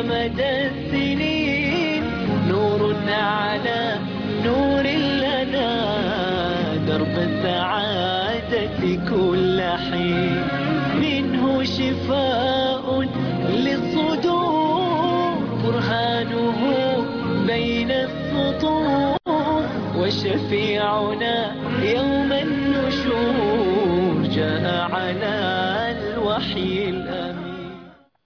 مدى السنين نور على نور لنا درب السعادة كل حين منه شفاء للصدور برهانه بين السطور وشفيعنا يوم النشور جاء على الوحي الأمين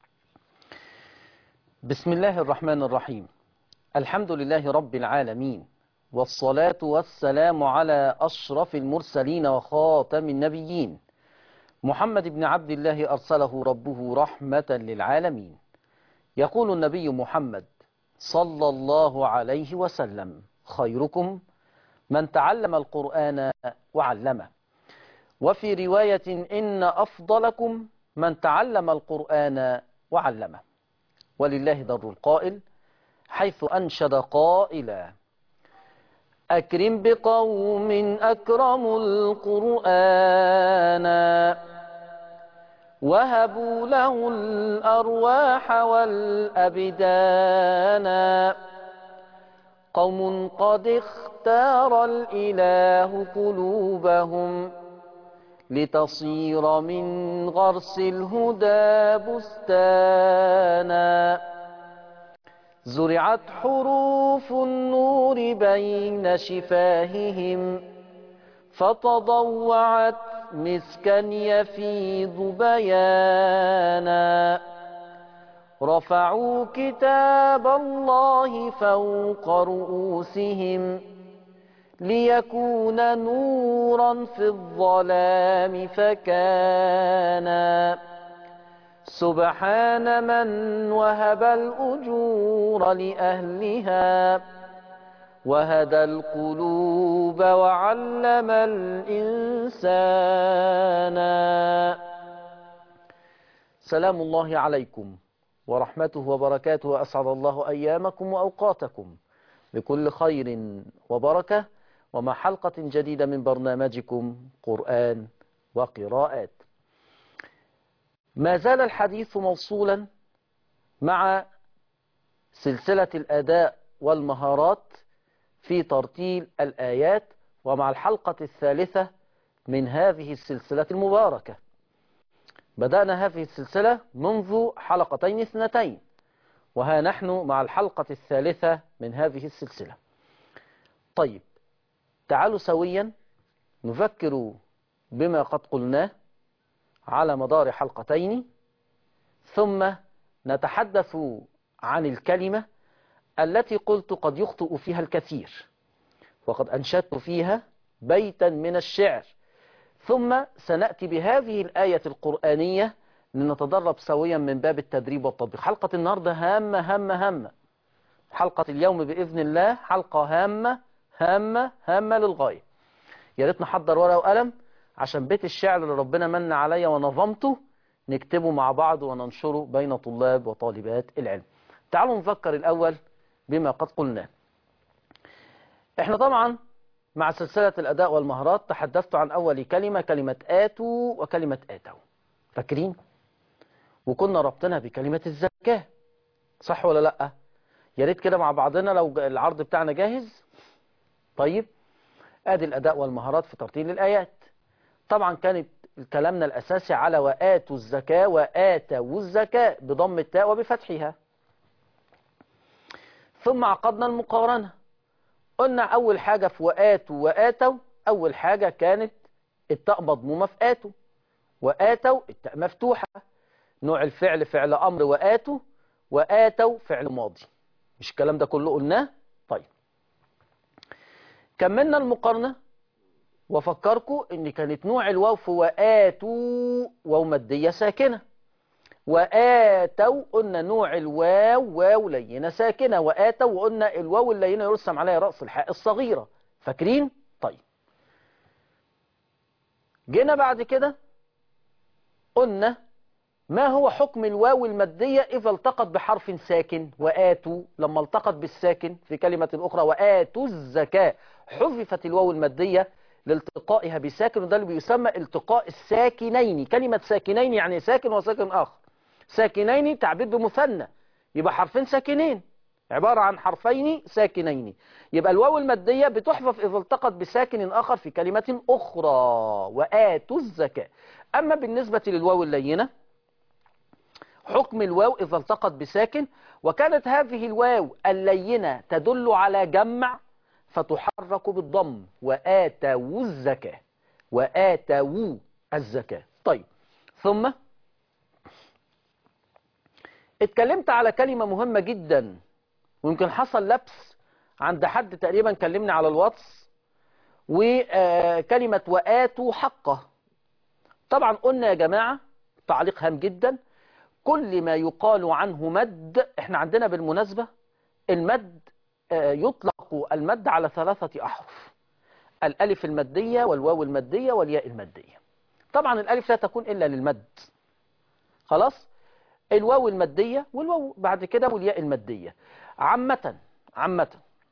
بسم الله الرحمن الرحيم الحمد لله رب العالمين والصلاة والسلام على أشرف المرسلين وخاتم النبيين محمد بن عبد الله أرسله ربه رحمة للعالمين يقول النبي محمد صلى الله عليه وسلم خيركم من تعلم القرآن وعلمه وفي رواية إن أفضلكم من تعلم القرآن وعلمه ولله در القائل حيث أنشد قائلا أكرم بقوم أكرموا القرآن وهبوا له الأرواح والأبدان قوم قد اختار الإله قلوبهم لتصير من غرس الهدى بستانا زرعت حروف النور بين شفاههم فتضوعت مسكا يفيض بيانا رفعوا كتاب الله فوق رؤوسهم ليكون نورا في الظلام فكان سبحان من وهب الأجور لأهلها وهدى القلوب وعلم الإنسان سلام الله عليكم ورحمته وبركاته وأسعد الله أيامكم وأوقاتكم بكل خير وبركة ومع حلقة جديدة من برنامجكم قرآن وقراءات ما زال الحديث موصولا مع سلسلة الأداء والمهارات في ترتيل الآيات ومع الحلقة الثالثة من هذه السلسلة المباركة بدأنا هذه السلسلة منذ حلقتين اثنتين وها نحن مع الحلقة الثالثة من هذه السلسلة طيب تعالوا سويا نفكر بما قد قلناه على مدار حلقتين ثم نتحدث عن الكلمة التي قلت قد يخطئ فيها الكثير وقد أنشدت فيها بيتا من الشعر ثم سنأتي بهذه الآية القرآنية لنتدرب سويا من باب التدريب والتطبيق حلقة النهاردة هامة هامة هامة حلقة اليوم بإذن الله حلقة هامة هامة هامة للغاية يا ريت نحضر ورقة وقلم عشان بيت الشعر اللي ربنا من عليا ونظمته نكتبه مع بعض وننشره بين طلاب وطالبات العلم تعالوا نفكر الأول بما قد قلناه احنا طبعا مع سلسلة الأداء والمهارات تحدثت عن أول كلمة كلمة آتوا وكلمة آتوا فاكرين وكنا ربطنا بكلمة الزكاة صح ولا لأ يا ريت كده مع بعضنا لو العرض بتاعنا جاهز طيب ادي الأداء والمهارات في ترتيل الآيات طبعا كانت كلامنا الأساسي على وآتوا الزكاة وآتوا الزكاة بضم التاء وبفتحها ثم عقدنا المقارنة قلنا أول حاجة في وآتوا وآتوا أول حاجة كانت التاء مضمومة في آتوا وآتوا التاء مفتوحة نوع الفعل فعل أمر وآتوا وآتوا فعل ماضي مش الكلام ده كله قلناه طيب كملنا المقارنة وفكركم ان كانت نوع الواو في وآتوا واو مادية ساكنة وآتوا قلنا نوع الواو واو لينة ساكنة وآتوا وقلنا الواو اللينة يرسم عليها رأس الحاء الصغيرة فاكرين؟ طيب جينا بعد كده قلنا ما هو حكم الواو المادية إذا التقت بحرف ساكن وآتوا لما التقت بالساكن في كلمة أخرى وآتوا الزكاة حذفت الواو المادية لالتقائها بساكن وده اللي بيسمى التقاء الساكنين كلمة ساكنين يعني ساكن وساكن آخر ساكنين تعبير بمثنى يبقى حرفين ساكنين عبارة عن حرفين ساكنين يبقى الواو المادية بتحذف إذا التقت بساكن آخر في كلمة أخرى وآتوا الزكاة أما بالنسبة للواو اللينة حكم الواو إذا التقت بساكن وكانت هذه الواو اللينة تدل على جمع فتحرك بالضم وآتوا الزكاة وآتوا الزكاة طيب ثم اتكلمت على كلمة مهمة جدا ويمكن حصل لبس عند حد تقريبا كلمني على الواتس وكلمة وآتوا حقه طبعا قلنا يا جماعة تعليق هام جدا كل ما يقال عنه مد احنا عندنا بالمناسبة المد يطلق المد على ثلاثة أحرف الألف المادية والواو المادية والياء المادية طبعا الألف لا تكون إلا للمد خلاص الواو المادية والواو بعد كده والياء المادية عامة عامة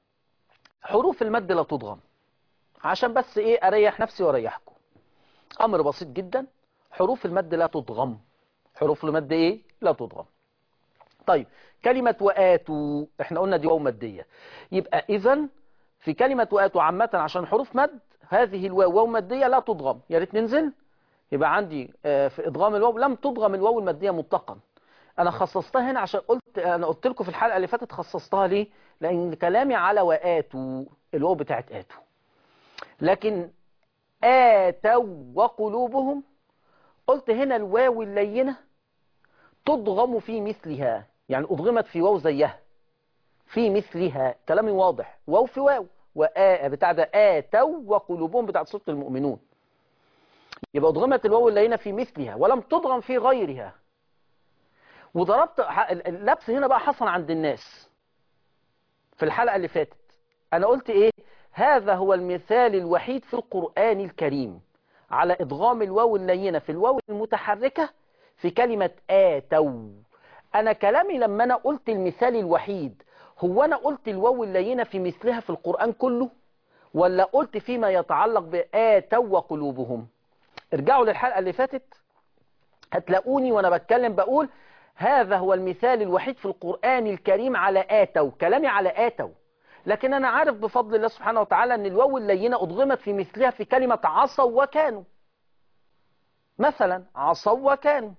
حروف المد لا تضغم عشان بس ايه اريح نفسي واريحكم امر بسيط جدا حروف المد لا تضغم حروف المد ايه لا تضغم طيب كلمة وآتوا احنا قلنا دي واو مادية يبقى اذا في كلمة وآتوا عامة عشان حروف مد هذه الواو واو مادية لا تضغم يا ريت ننزل يبقى عندي في ادغام الواو لم تضغم الواو المادية مطلقا انا خصصتها هنا عشان قلت انا قلت لكم في الحلقة اللي فاتت خصصتها ليه لان كلامي على وآتوا الواو بتاعت آتوا لكن آتوا وقلوبهم قلت هنا الواو اللينة تضغم في مثلها يعني أضغمت في واو زيها في مثلها كلامي واضح واو في واو وآ بتاع ده آتوا وقلوبهم بتاع سورة المؤمنون يبقى أضغمت الواو اللينة في مثلها ولم تضغم في غيرها وضربت اللبس هنا بقى حصل عند الناس في الحلقة اللي فاتت أنا قلت إيه هذا هو المثال الوحيد في القرآن الكريم على إضغام الواو اللينة في الواو المتحركة في كلمة آتوا أنا كلامي لما أنا قلت المثال الوحيد هو أنا قلت الواو اللينة في مثلها في القرآن كله ولا قلت فيما يتعلق بآتوا وقلوبهم ارجعوا للحلقة اللي فاتت هتلاقوني وأنا بتكلم بقول هذا هو المثال الوحيد في القرآن الكريم على آتوا كلامي على آتوا لكن أنا عارف بفضل الله سبحانه وتعالى أن الواو اللينة أضغمت في مثلها في كلمة عصوا وكانوا مثلا عصوا وكانوا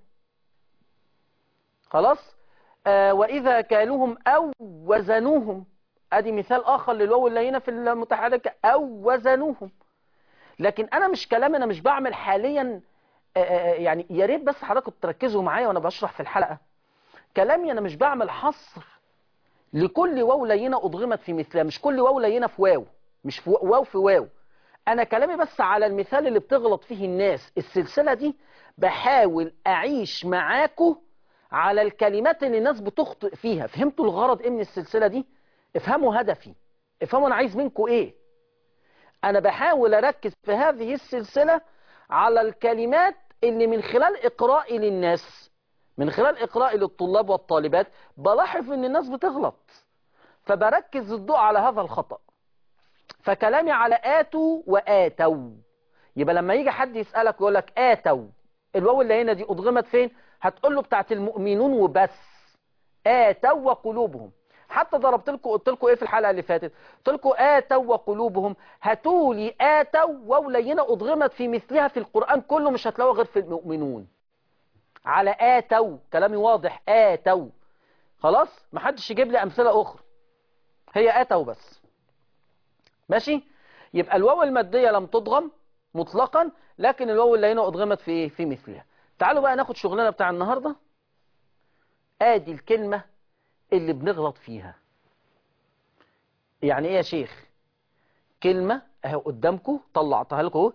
خلاص آه وإذا كالوهم أو وزنوهم أدي مثال آخر للواو اللينة في المتحركة أو وزنوهم لكن أنا مش كلام أنا مش بعمل حاليا آه آه يعني يا ريت بس حضراتكم تركزوا معايا وأنا بشرح في الحلقة كلامي أنا مش بعمل حصر لكل واو لينة أضغمت في مثلها مش كل واو لينة في واو مش في واو في واو أنا كلامي بس على المثال اللي بتغلط فيه الناس السلسلة دي بحاول أعيش معاكم على الكلمات اللي الناس بتخطئ فيها فهمتوا الغرض ايه من السلسلة دي افهموا هدفي افهموا انا عايز منكم ايه انا بحاول اركز في هذه السلسلة على الكلمات اللي من خلال اقرائي للناس من خلال اقرائي للطلاب والطالبات بلاحظ ان الناس بتغلط فبركز الضوء على هذا الخطأ فكلامي على آتوا وآتوا يبقى لما يجي حد يسألك ويقول لك آتوا الواو اللي هنا دي أضغمت فين هتقول له بتاعت المؤمنون وبس آتوا وقلوبهم حتى ضربت لكم قلت لكم ايه في الحلقه اللي فاتت قلت لكم آتوا وقلوبهم هاتوا لي آتوا واو لينه أضغمت في مثلها في القرآن كله مش هتلاقوها غير في المؤمنون على آتوا كلامي واضح آتوا خلاص محدش يجيب لي أمثلة أخرى هي آتوا بس ماشي يبقى الواو المادية لم تضغم مطلقا لكن الواو اللينه أضغمت في ايه في مثلها تعالوا بقى ناخد شغلنا بتاع النهاردة ادي الكلمة اللي بنغلط فيها يعني ايه يا شيخ كلمة اهي قدامكم طلعتها لكم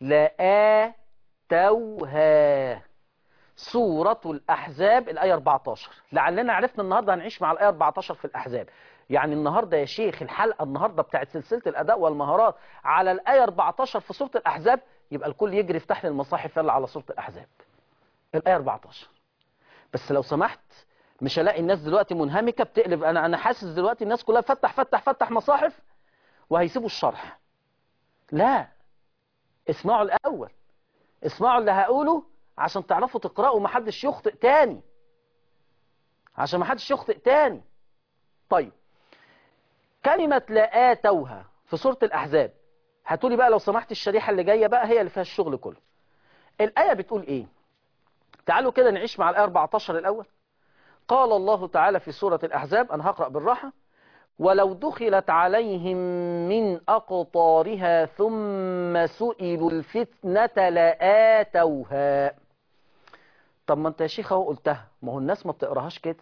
لآتوها سورة الأحزاب الآية 14 لعلنا عرفنا النهاردة هنعيش مع الآية 14 في الأحزاب يعني النهاردة يا شيخ الحلقة النهاردة بتاعت سلسلة الأداء والمهارات على الآية 14 في سورة الأحزاب يبقى الكل يجري يفتح لي المصاحف يلا على سورة الأحزاب الآية 14 بس لو سمحت مش هلاقي الناس دلوقتي منهمكة بتقلب أنا أنا حاسس دلوقتي الناس كلها فتح فتح فتح مصاحف وهيسيبوا الشرح لا اسمعوا الأول اسمعوا اللي هقوله عشان تعرفوا تقرأوا محدش يخطئ تاني عشان ما حدش يخطئ تاني طيب كلمة لا آتوها في سورة الأحزاب هاتولي بقى لو سمحت الشريحة اللي جاية بقى هي اللي فيها الشغل كله الآية بتقول إيه تعالوا كده نعيش مع الآية 14 الأول قال الله تعالى في سورة الأحزاب أنا هقرأ بالراحة ولو دخلت عليهم من أقطارها ثم سئلوا الفتنة لآتوها طب ما انت يا شيخ اهو قلتها ما هو الناس ما بتقراهاش كده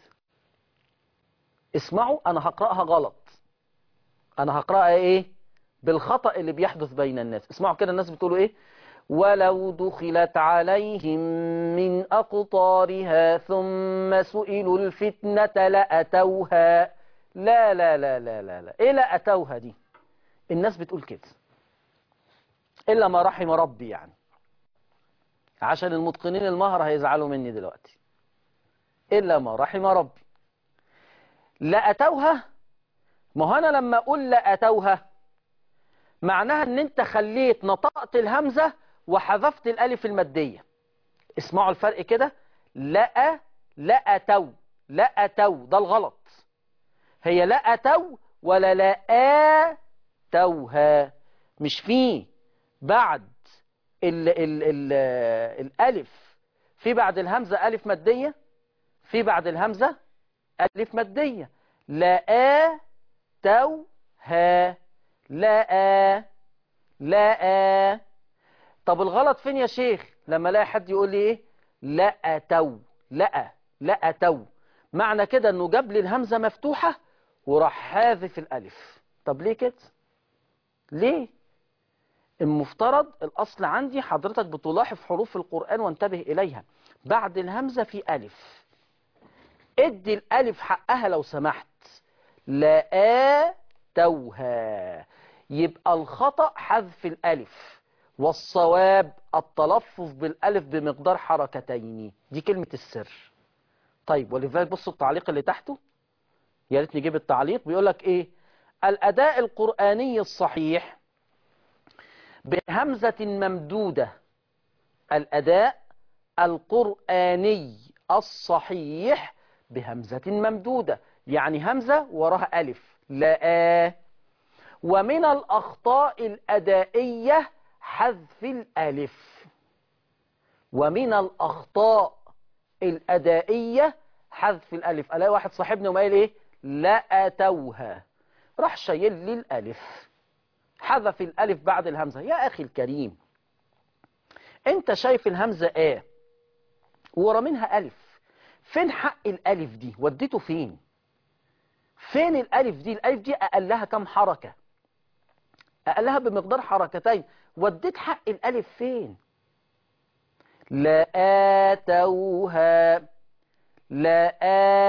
اسمعوا انا هقراها غلط انا هقراها ايه بالخطأ اللي بيحدث بين الناس اسمعوا كده الناس بتقولوا ايه ولو دخلت عليهم من أقطارها ثم سئلوا الفتنة لأتوها لا لا لا لا لا لا إيه لأتوها دي الناس بتقول كده إلا ما رحم ربي يعني عشان المتقنين المهر هيزعلوا مني دلوقتي إلا ما رحم ربي لأتوها ما هو أنا لما أقول لأتوها معناها ان انت خليت نطقت الهمزة وحذفت الالف المادية اسمعوا الفرق كده لا لا تو لا تو ده الغلط هي لا تو ولا لا توها مش في بعد ال ال ال الالف في بعد الهمزة الف مادية في بعد الهمزة الف مادية لا توها لا لا طب الغلط فين يا شيخ لما الاقي حد يقول لي ايه لا تو لا لا تو معنى كده انه جاب لي الهمزه مفتوحه وراح حاذف الالف طب ليه كده ليه المفترض الاصل عندي حضرتك بتلاحظ حروف القران وانتبه اليها بعد الهمزه في الف ادي الالف حقها لو سمحت لا توها يبقى الخطأ حذف الألف والصواب التلفظ بالألف بمقدار حركتين دي كلمة السر طيب ولذلك بصوا التعليق اللي تحته يا ريت نجيب التعليق بيقول لك ايه الأداء القرآني الصحيح بهمزة ممدودة الأداء القرآني الصحيح بهمزة ممدودة يعني همزة وراها ألف لا ومن الأخطاء الأدائية حذف الألف ومن الأخطاء الأدائية حذف الألف ألاقي واحد صاحبنا وما قال إيه لا أتوها راح شايل لي الألف حذف الألف بعد الهمزة يا أخي الكريم أنت شايف الهمزة آ ورا منها ألف فين حق الألف دي وديته فين فين الألف دي الألف دي أقلها كم حركة أقلها بمقدار حركتين وديت حق الألف فين لا آتوها لا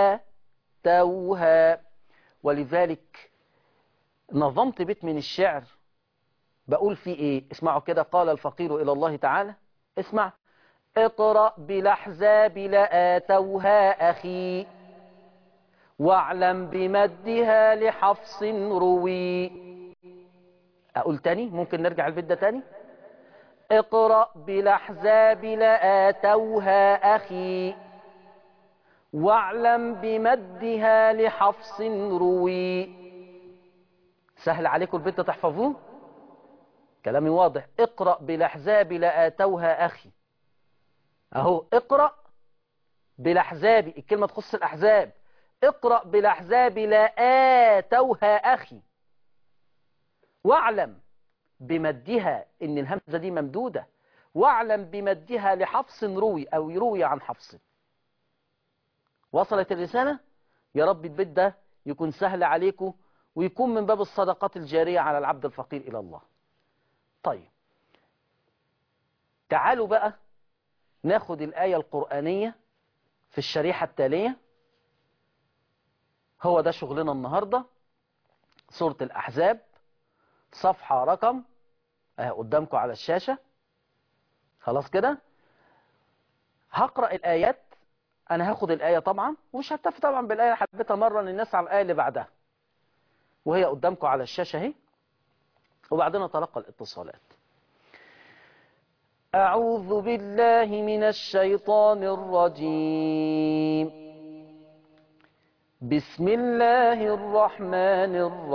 آتوها ولذلك نظمت بيت من الشعر بقول فيه ايه اسمعوا كده قال الفقير إلى الله تعالى اسمع اقرأ بالأحزاب لآتوها أخي واعلم بمدها لحفص روي أقول تاني ممكن نرجع البيت ده تاني اقرأ بالأحزاب لآتوها أخي واعلم بمدها لحفص روي سهل عليكم البيت ده تحفظوه كلامي واضح اقرأ بالأحزاب لآتوها أخي أهو اقرأ بالأحزاب الكلمة تخص الأحزاب اقرأ بالأحزاب لا آتوها أخي واعلم بمدها إن الهمزة دي ممدودة واعلم بمدها لحفص روي أو يروي عن حفص وصلت الرسالة يا رب البيت ده يكون سهل عليكم ويكون من باب الصدقات الجارية على العبد الفقير إلى الله طيب تعالوا بقى ناخد الآية القرآنية في الشريحة التالية هو ده شغلنا النهاردة سورة الأحزاب صفحة رقم اهي قدامكم على الشاشة خلاص كده هقرأ الآيات أنا هاخد الآية طبعا ومش هكتفي طبعا بالآية حبيت أمرن الناس على الآية اللي بعدها وهي قدامكم على الشاشة اهي وبعدين نتلقى الاتصالات أعوذ بالله من الشيطان الرجيم بسم الله الرحمن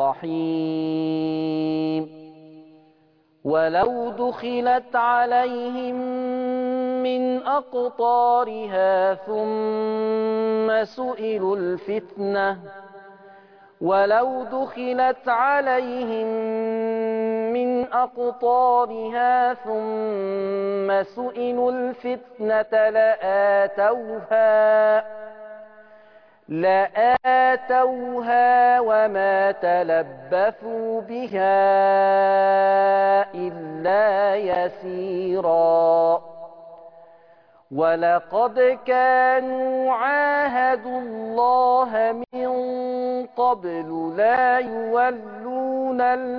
الرحيم ولو دخلت عليهم من أقطارها ثم سئلوا الفتنة ولو دخلت عليهم من أقطارها ثم سئلوا الفتنة لآتوها لآتوها وما تلبثوا بها إلا يسيرا ولقد كانوا عاهدوا الله من قبل لا يولون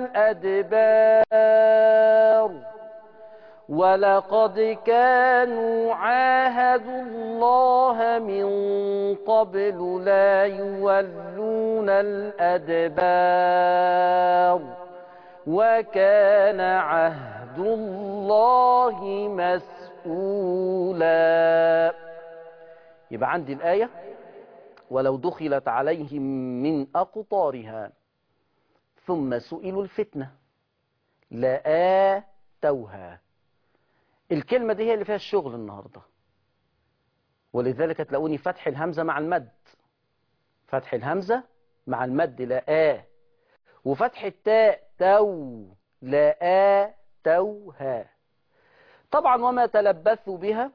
الأدبار ولقد كانوا عاهدوا الله من قبل لا يولون الأدبار وكان عهد الله مسؤولا يبقى عندي الآية ولو دخلت عليهم من أقطارها ثم سئلوا الفتنة لآتوها الكلمة دي هي اللي فيها الشغل النهاردة ولذلك تلاقوني فتح الهمزة مع المد فتح الهمزة مع المد لا آ وفتح التاء تو لا آ توها طبعا وما تلبثوا بها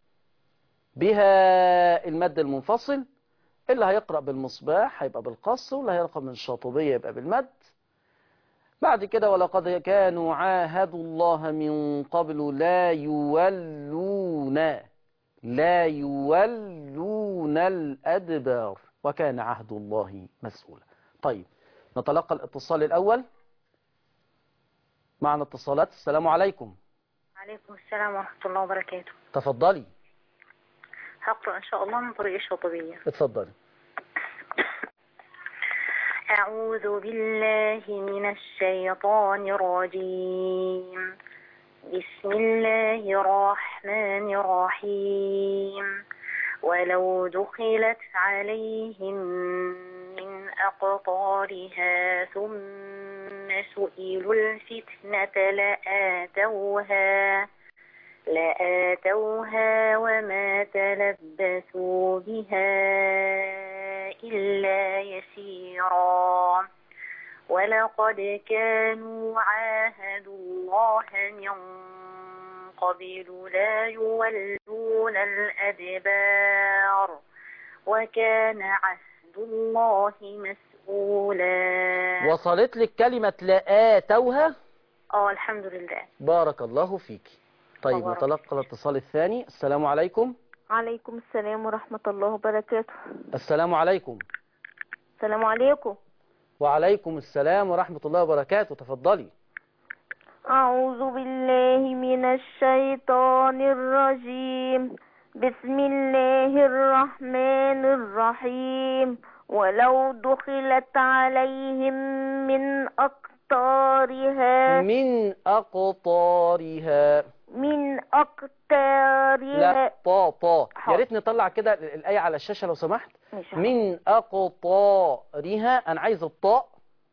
بها المد المنفصل اللي هيقرأ بالمصباح هيبقى بالقصر واللي هيقرأ من الشاطبية يبقى بالمد بعد كده ولقد كانوا عاهدوا الله من قبل لا يولون لا يولون الأدبار وكان عهد الله مسؤولا طيب نتلقى الاتصال الأول معنا اتصالات السلام عليكم عليكم السلام ورحمة الله وبركاته تفضلي هقرأ إن شاء الله من طريق الشاطبية اتفضلي أعوذ بالله من الشيطان الرجيم بسم الله الرحمن الرحيم ولو دخلت عليهم من أقطارها ثم سئلوا الفتنة لآتوها لآتوها وما تلبثوا بها إلا يسيرا ولقد كانوا عاهدوا الله من قبل لا يولون الأدبار وكان عهد الله مسؤولا وصلت لك كلمة لآتوها اه الحمد لله بارك الله فيك طيب بارك نتلقى الاتصال الثاني السلام عليكم عليكم السلام ورحمة الله وبركاته السلام عليكم السلام عليكم وعليكم السلام ورحمة الله وبركاته تفضلي أعوذ بالله من الشيطان الرجيم بسم الله الرحمن الرحيم ولو دخلت عليهم من أقطارها من أقطارها من أقطارها لا طا طا يا حاضر. ريت نطلع كده الآية على الشاشة لو سمحت مش من أقطارها أنا عايز الطاء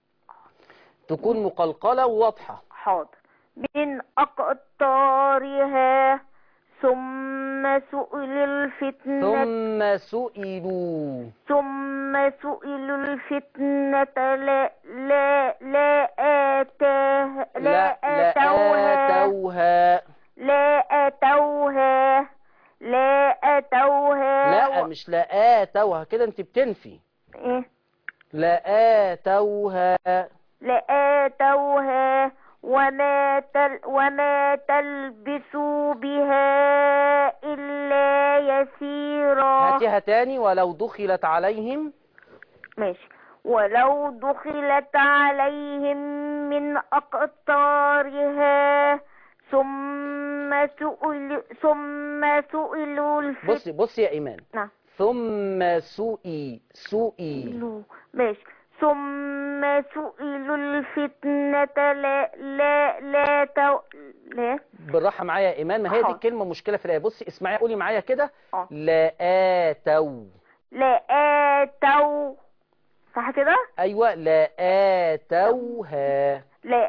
تكون مقلقلة وواضحة حاضر من أقطارها ثم سئل الفتنة ثم سئلوا ثم سئلوا الفتنة لا لا لا آتاه لا آتوها أتوها لا أتوها لا أتوها لا و- مش لا آتوها كده انت بتنفي إيه؟ لا آتوها لا آتوها وما تل وما تلبسوا بها إلا يسيرا هاتيها تاني ولو دخلت عليهم ماشي ولو دخلت عليهم من أقطارها ثم سئل ثم سئلوا الفتنة بصي بصي يا إيمان نعم ثم سئي سئي سئلوا ماشي ثم سئلوا الفتنة لا لا لا تو لا بالراحة معايا يا إيمان ما هي دي حاضر. الكلمة مشكلة في الآية بصي اسمعي قولي معايا كده اه لا آتوا لا آتوا صح كده أيوة لآتوها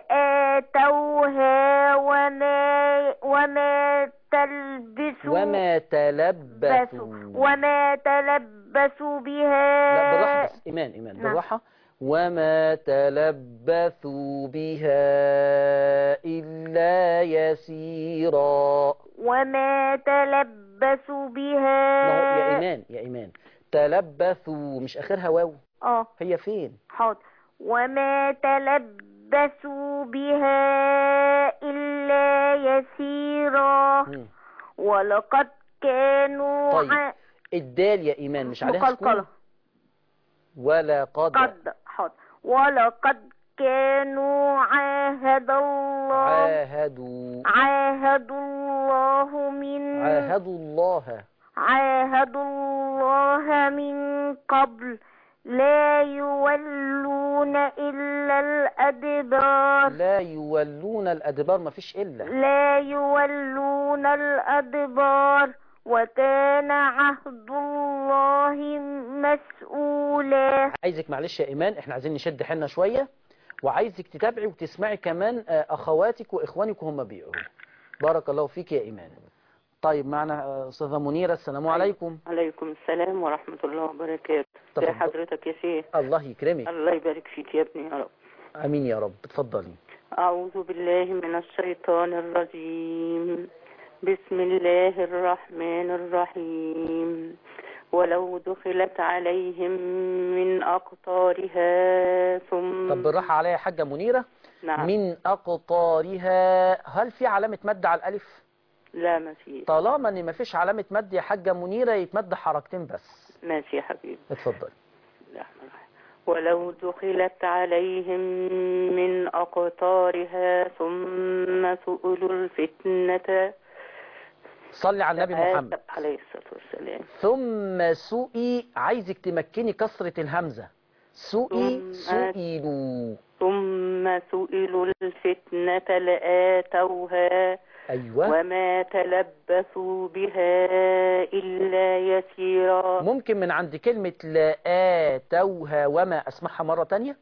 لآتوها وما وما تلبسوا وما تلبثوا بسوا وما تلبسوا بها لا بالراحة بس إيمان إيمان نعم. بالراحة وما تلبثوا بها إلا يسيرا وما تلبسوا بها ما هو يا إيمان يا إيمان تلبثوا مش آخرها واو اه هي فين حاضر وما تلبسوا بها إلا يسيرا مم. ولقد كانوا طيب. ع- الدال يا إيمان مش عليها مقلقلة سكون ولا قد قد حاضر ولقد كانوا عاهد الله عاهدوا عاهدوا الله من عاهدوا الله عاهدوا الله من قبل لا يولون إلا الأدبار لا يولون الأدبار ما فيش إلا لا يولون الأدبار وكان عهد الله مسؤولا عايزك معلش يا إيمان احنا عايزين نشد حيلنا شوية وعايزك تتابعي وتسمعي كمان آه، أخواتك وإخوانك وهم بيقروا بارك الله فيك يا إيمان طيب معنا آه، أستاذة منيرة السلام عليكم عليكم السلام ورحمة الله وبركاته ازي تفضل. حضرتك يا شيخ الله يكرمك الله يبارك فيك يا ابني يا رب أمين يا رب اتفضلي أعوذ بالله من الشيطان الرجيم بسم الله الرحمن الرحيم ولو دخلت عليهم من أقطارها ثم طب بالراحة عليا يا حاجة منيرة نعم من أقطارها هل في علامة مد على الألف لا ما في طالما ان مفيش علامة مد يا حاجة منيرة يتمد حركتين بس ماشي يا حبيبي اتفضلي بسم الله الرحمن الرحيم. ولو دخلت عليهم من أقطارها ثم سئلوا الفتنة صلي على النبي محمد عليه الصلاة والسلام ثم سئي عايزك تمكني كسرة الهمزة سئي ثم- سئلوا ثم سئلوا الفتنة لآتوها أيوة وما تلبثوا بها إلا يسيرا ممكن من عند كلمة لآتوها وما أسمعها مرة تانية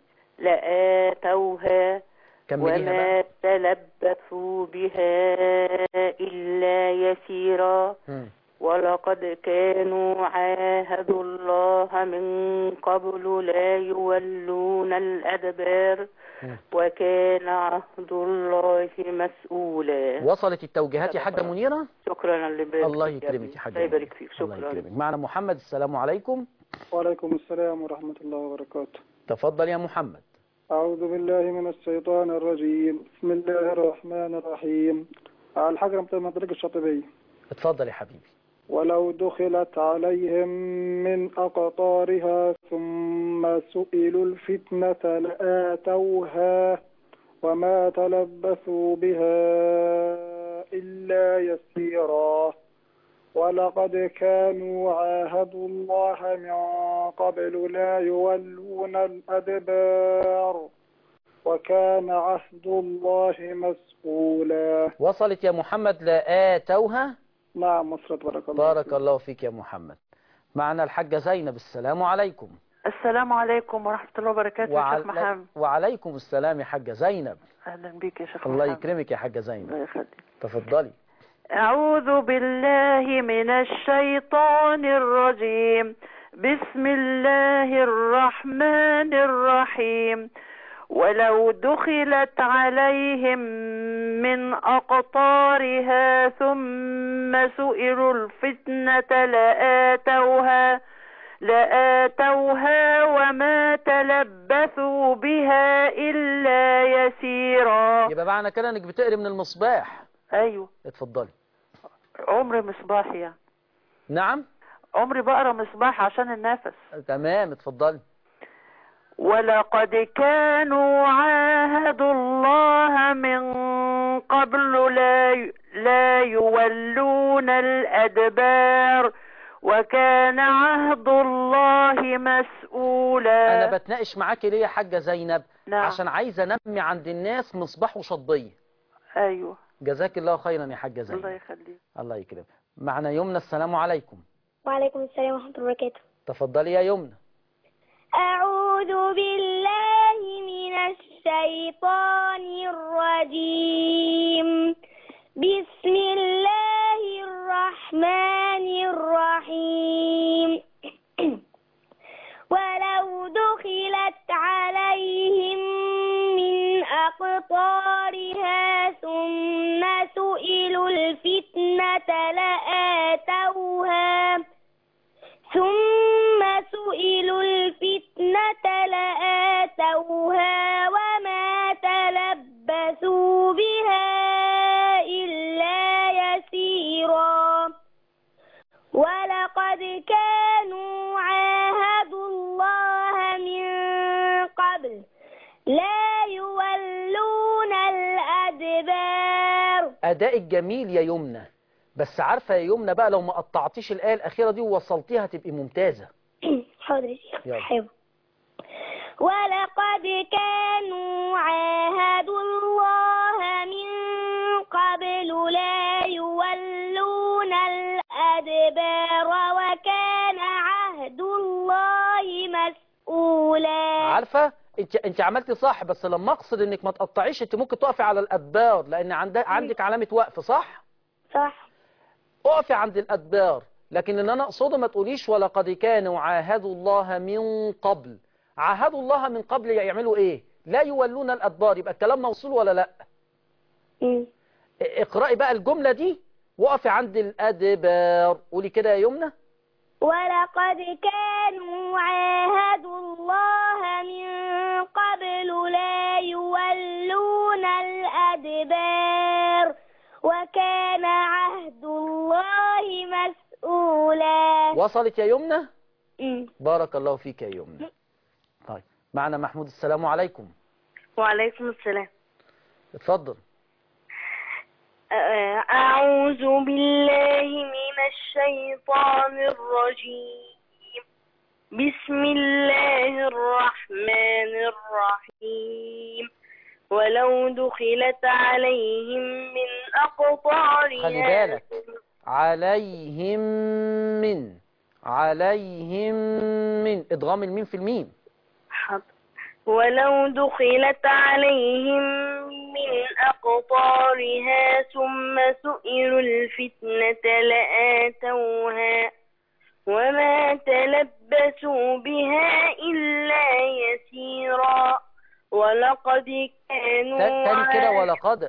لآتوها كمليها بقى وما تلبثوا بها إلا يسيرا مم. ولقد كانوا عاهدوا الله من قبل لا يولون الأدبار مم. وكان عهد الله مسؤولا وصلت التوجيهات يا حاجة منيرة شكرا اللي بارك الله فيك يا يكرمك ابني. يا حاجة الله يبارك منيرة. فيك الله شكرا يكرمك معنا محمد السلام عليكم وعليكم السلام ورحمة الله وبركاته تفضل يا محمد أعوذ بالله من الشيطان الرجيم بسم الله الرحمن الرحيم على الحجر من طريق الشاطبية اتفضل يا حبيبي ولو دخلت عليهم من أقطارها ثم سئلوا الفتنة لآتوها وما تلبثوا بها إلا يسيرا ولقد كانوا عاهدوا الله من قبل لا يولون الأدبار وكان عهد الله مسؤولا وصلت يا محمد لآتوها نعم وصلت بارك الله بارك فيك. الله فيك يا محمد معنا الحاجة زينب السلام عليكم السلام عليكم ورحمة الله وبركاته يا شيخ وعلي... محمد وعليكم السلام يا حاجة زينب أهلا بك يا شيخ الله محمد يكرمك يا حاجة زينب الله يخليك تفضلي أعوذ بالله من الشيطان الرجيم بسم الله الرحمن الرحيم ولو دخلت عليهم من أقطارها ثم سئلوا الفتنة لآتوها لآتوها وما تلبثوا بها إلا يسيرا يبقى معنى كده انك بتقري من المصباح أيوه اتفضلي عمري مصباح يعني نعم عمري بقرا مصباح عشان النفس تمام اتفضلي ولقد كانوا عاهدوا الله من قبل لا ي- لا يولون الأدبار وكان عهد الله مسؤولا انا بتناقش معاكي ليه يا حاجة زينب نعم. عشان عايزة انمي عند الناس مصباح وشطبية أيوه جزاك الله خيرا يا حاجة الله زينب يخليك الله يكرمك معنا يمنى السلام عليكم وعليكم السلام ورحمة الله وبركاته تفضلي يا يمنى أعوذ أعوذ بالله من الشيطان الرجيم بسم الله الرحمن الرحيم ولو دخلت عليهم من أقطارها ثم سئلوا الفتنة لآتوها ثم سئلوا الفتنة لآتوها وما تلبثوا بها إلا يسيرا ولقد كانوا عاهدوا الله من قبل لا يولون الأدبار أداء الجميل يا يمنى بس عارفة يا يمنى بقى لو ما قطعتيش الآية الأخيرة دي ووصلتيها تبقي ممتازة حاضر يا شيخ يلا. حلو ولقد كانوا عاهدوا الله من قبل لا يولون الأدبار وكان عهد الله مسؤولا عارفة انت انت عملتي صح بس لما اقصد انك ما تقطعيش انت ممكن تقفي على الادبار لان عندك عندك علامة وقف صح صح اقفي عند الادبار لكن ان انا اقصده ما تقوليش ولقد كانوا عاهدوا الله من قبل عاهدوا الله من قبل يعملوا ايه لا يولون الادبار يبقى الكلام موصول ولا لا مم. اقرأي بقى الجملة دي وقفي عند الادبار قولي كده يا يمنى ولقد كانوا عاهدوا الله من قبل لا يولون الأدبار وكان عهد الله مسؤولا وصلت يا يمنى مم. بارك الله فيك يا يمنى طيب معنا محمود السلام عليكم وعليكم السلام اتفضل أعوذ بالله من الشيطان الرجيم بسم الله الرحمن الرحيم ولو دخلت عليهم من أقطارها خلي بالك. عليهم من عليهم من ادغام الميم في الميم حاضر. ولو دخلت عليهم من أقطارها ثم سئلوا الفتنة لآتوها وما تلبسوا بها إلا يسيرا ولقد كانوا تا- تاني كده عا- ولا قد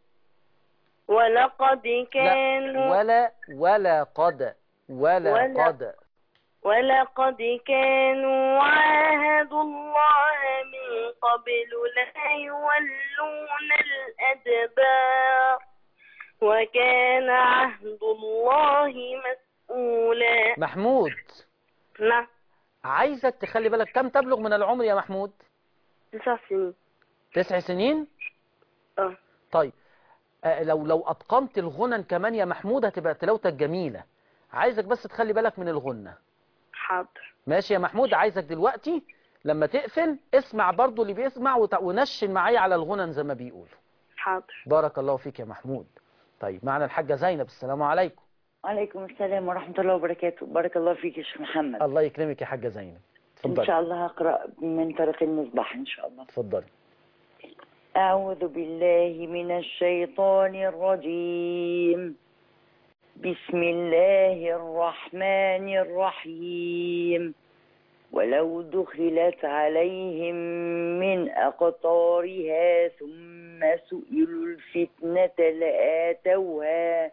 ولقد لا كانوا ولا ولا قد ولا ولا- قد ولقد كانوا عاهدوا الله من قبل لا يولون الأدبار وكان عهد الله مسؤولا محمود نعم عايزك تخلي بالك كم تبلغ من العمر يا محمود تسع سنين تسع سنين اه طيب آه، لو لو اتقنت الغنن كمان يا محمود هتبقى تلاوتك جميلة عايزك بس تخلي بالك من الغنة حاضر ماشي يا محمود عايزك دلوقتي لما تقفل اسمع برضو اللي بيسمع وت- ونشن معايا على الغنن زي ما بيقولوا حاضر بارك الله فيك يا محمود طيب معنا الحاجة زينب السلام عليكم وعليكم السلام ورحمة الله وبركاته بارك الله فيك يا شيخ محمد الله يكرمك يا حاجة زينب إن اتفضلي شاء الله هقرأ من طريق المصباح إن شاء الله اتفضلي أعوذ بالله من الشيطان الرجيم بسم الله الرحمن الرحيم ولو دخلت عليهم من أقطارها ثم سئلوا الفتنة لآتوها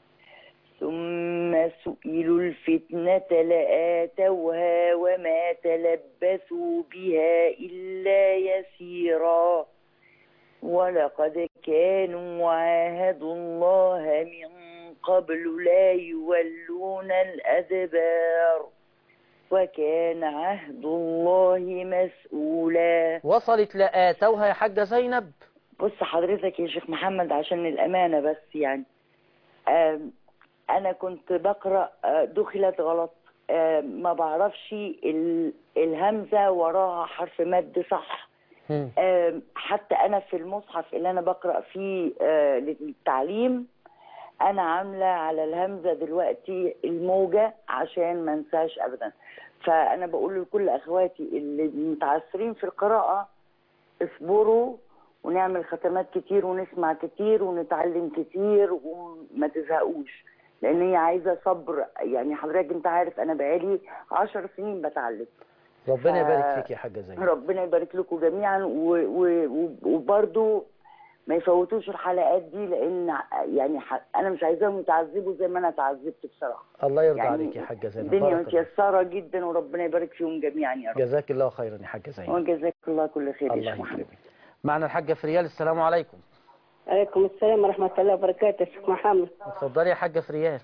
ثم سئلوا الفتنة لآتوها وما تلبثوا بها إلا يسيرا ولقد كانوا عاهدوا الله من قبل لا يولون الأدبار وكان عهد الله مسؤولا وصلت لآتوها يا حاجة زينب بص حضرتك يا شيخ محمد عشان الأمانة بس يعني آم، أنا كنت بقرأ آه، دخلت غلط آم، ما بعرفش ال- الهمزة وراها حرف مد صح هم. آم، حتى أنا في المصحف اللي أنا بقرأ فيه آه، للتعليم انا عامله على الهمزه دلوقتي الموجه عشان ما انساش ابدا فانا بقول لكل اخواتي اللي متعثرين في القراءه اصبروا ونعمل ختمات كتير ونسمع كتير ونتعلم كتير وما تزهقوش لان هي عايزه صبر يعني حضرتك انت عارف انا بقالي عشر سنين بتعلم ربنا ف- يبارك فيك يا حاجة زينب ربنا يبارك لكم جميعا و- و- و- وبرضو ما يفوتوش الحلقات دي لان ع- يعني ح- انا مش عايزاهم يتعذبوا زي ما انا اتعذبت بصراحه الله يرضى يعني عليك يا حاجة زينب الدنيا بارك الله. متيسره جدا وربنا يبارك فيهم جميعا يا رب جزاك الله خيرا يا حاجة زينب وجزاك الله كل خير يا الله شيخ محمد يكرمك معنا الحاجة فريال السلام عليكم عليكم السلام ورحمة الله وبركاته شيخ محمد اتفضلي يا حاجة فريال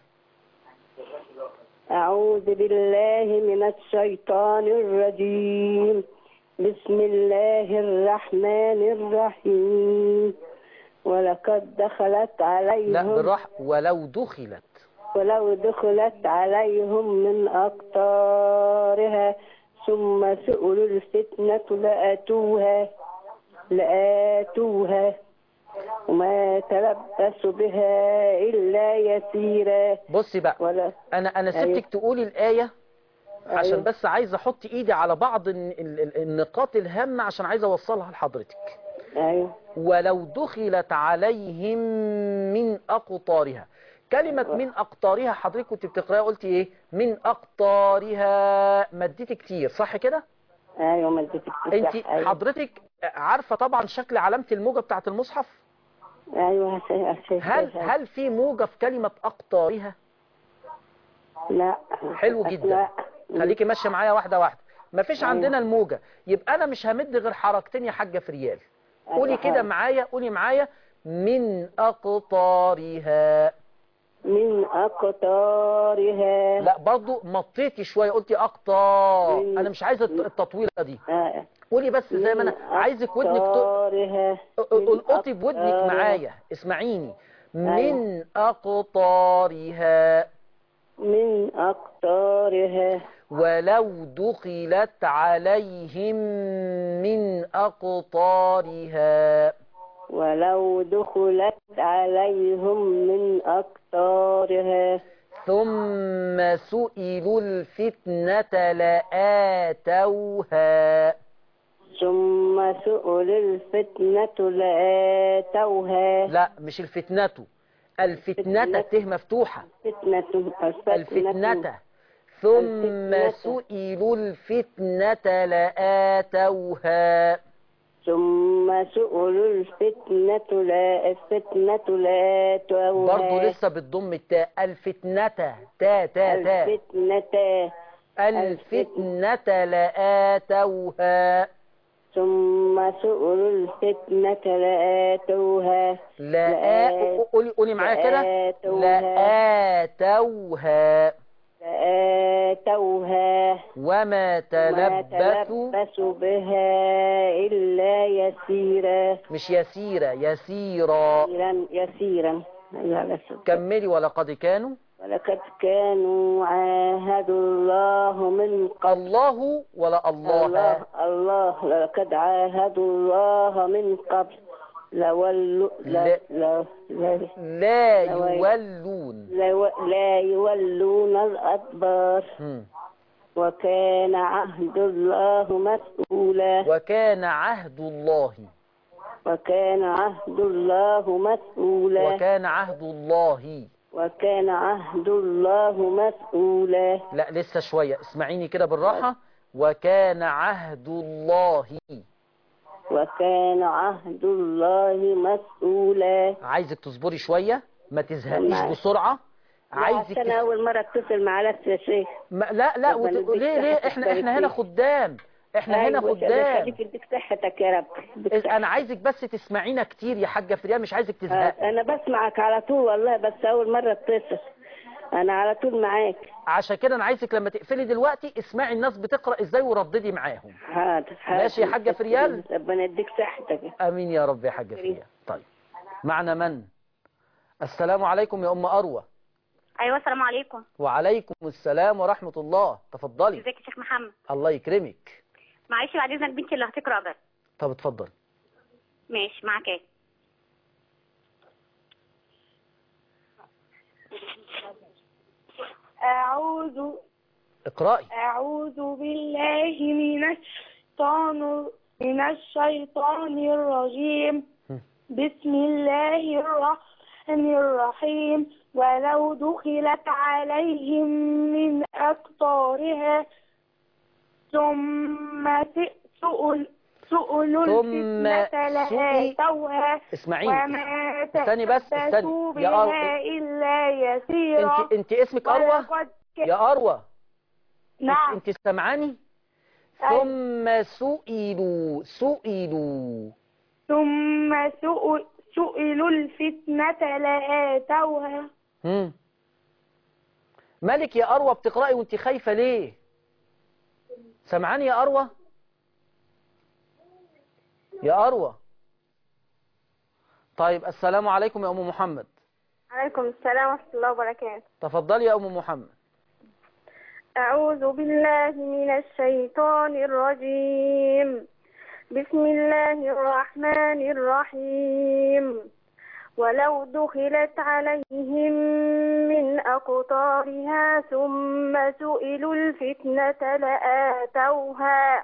أعوذ بالله من الشيطان الرجيم بسم الله الرحمن الرحيم ولقد دخلت عليهم لا بالراحة ولو دخلت ولو دخلت عليهم من أقطارها ثم سئلوا الفتنة لأتوها لآتوها وما تلبس بها إلا يسيرا بصي بقى ولا انا انا أيوة. سبتك تقولي الآية عشان أيوة. بس عايز احط ايدي على بعض ال- ال- ال- النقاط الهامة عشان عايز اوصلها لحضرتك أيوة ولو دخلت عليهم من أقطارها كلمة من أقطارها حضرتك كنت بتقرأها قلتي إيه من أقطارها مديتي كتير صح كده أيوة ما اديتك انت صح، أيوة. حضرتك عارفة طبعا شكل علامة الموجة بتاعت المصحف أيوة هس- هس- هل هل في موجة في كلمة أقطارها لا حلو جدا لا خليكي ماشية معايا واحدة واحدة مفيش أيوة. عندنا الموجة يبقى أنا مش همد غير حركتين يا حاجة فريال قولي أيوة. كده معايا قولي معايا من أقطارها من أقطارها لا برضو مطيتي شوية قلتي أقطار من- أنا مش عايز الت- التطويلة دي آه. قولي بس زي ما أنا من عايزك ودنك ت- أقطارها القطي بودنك أقطارها. معايا اسمعيني من أقطارها من أقطارها ولو دخلت عليهم من أقطارها ولو دخلت عليهم من أقطارها ثم سئلوا الفتنة لآتوها ثم سئل الفتنة لآتوها لا مش الفتنة الفتنة الفتنة. ته مفتوحة فتنة الفتنة ثم الفتنة. سئلوا الفتنة لآتوها ثم سئلوا الفتنة لا الفتنة لآتوها برضو لسه بتضم التاء الفتنة تا تا تا الفتنة الفتنة لآتوها ثم سئلوا الفتنة لآتوها لا لآ- قولي قولي معايا كده لآتوها. لآتوها لآتوها وما ما تلبثوا تلبسوا بها إلا يسيرا مش يسيرة يسيرا يسيرا يسيرا أيها الأسف. كملي ولقد كانوا ولقد كانوا عاهدوا الله من قبل الله ولا الله الله الله لقد عاهدوا الله من قبل لولوا لا لا لا لا لو- يولون لا, لا يولون الأدبار مم. وكان عهد الله مسؤولا وكان عهد الله وكان عهد الله مسؤولا وكان عهد الله وكان عهد الله مسؤولا لا لسه شوية اسمعيني كده بالراحة وكان عهد الله وكان عهد الله مسؤولا عايزك تصبري شوية ما تزهقيش معاك. بسرعة عايزك عشان تس... أول مرة أتصل مع نفس يا شيخ ما... لا لا ربنا وت... يديك ليه ليه صحتك احنا ويبارك احنا هنا فيك. خدام احنا هنا أيوة، خدام يخليك يديك صحتك يا رب يديك إز- انا صحتك. عايزك بس تسمعينا كتير يا حاجة فريال مش عايزك تزهقي آه، أنا بسمعك على طول والله بس أول مرة أتصل أنا على طول معاك عشان كده انا عايزك لما تقفلي دلوقتي اسمعي الناس بتقرأ ازاي ورددي معاهم حاضر حاضر ماشي يا حاجة فريال؟ ربنا يديك صحتك امين يا رب يا حاجة فريال طيب معنا من السلام عليكم يا ام اروى ايوه السلام عليكم وعليكم السلام ورحمة الله تفضلي ازيك يا شيخ محمد الله يكرمك معلش بعد اذنك بنتي اللي هتقرا بس طب اتفضل ماشي معاك ايه أعوذ اقرأي أعوذ بالله من الشيطان من الشيطان الرجيم هم. بسم الله الرحمن الرحيم ولو دخلت عليهم من أقطارها ثم س- سئل سئلوا ثم الفتنة سئل- لآتوها اسمعيني وما استني بس، استني. تلبسوا يا أر- بها إلا يسيرا انت انت اسمك أروى ولقد ك- يا أروى نعم انت سامعاني أيوة. ثم سئلوا سئلوا ثم سئل سئلوا الفتنة لآتوها مم. مالك يا أروى بتقرأي وانت خايفة ليه سامعاني يا أروى يا أروى طيب السلام عليكم يا أم محمد عليكم السلام ورحمة الله وبركاته تفضلي يا أم محمد أعوذ بالله من الشيطان الرجيم بسم الله الرحمن الرحيم ولو دخلت عليهم من أقطارها ثم سئلوا الفتنة لآتوها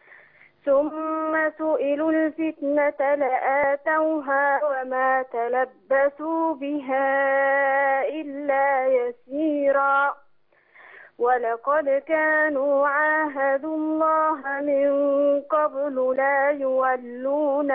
ثم سئلوا الفتنة لآتوها وما تلبسوا بها إلا يسيرا ولقد كانوا عاهدوا الله من قبل لا يولون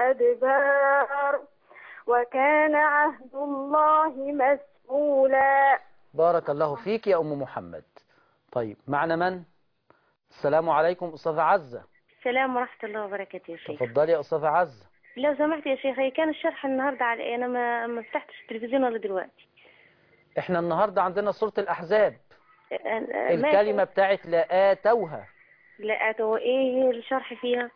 الأدبار وكان عهد الله مسؤولا بارك الله فيك يا أم محمد طيب معنا من السلام عليكم أستاذة عزة السلام ورحمة الله وبركاته يا شيخ تفضلي يا أستاذة عزة لو سمحت يا شيخ هي كان الشرح النهاردة على ايه انا ما ما فتحتش التلفزيون ولا دلوقتي احنا النهاردة عندنا سورة الأحزاب أ- أ- ما- الكلمة بتاعت لآتوها لا تو ايه الشرح فيها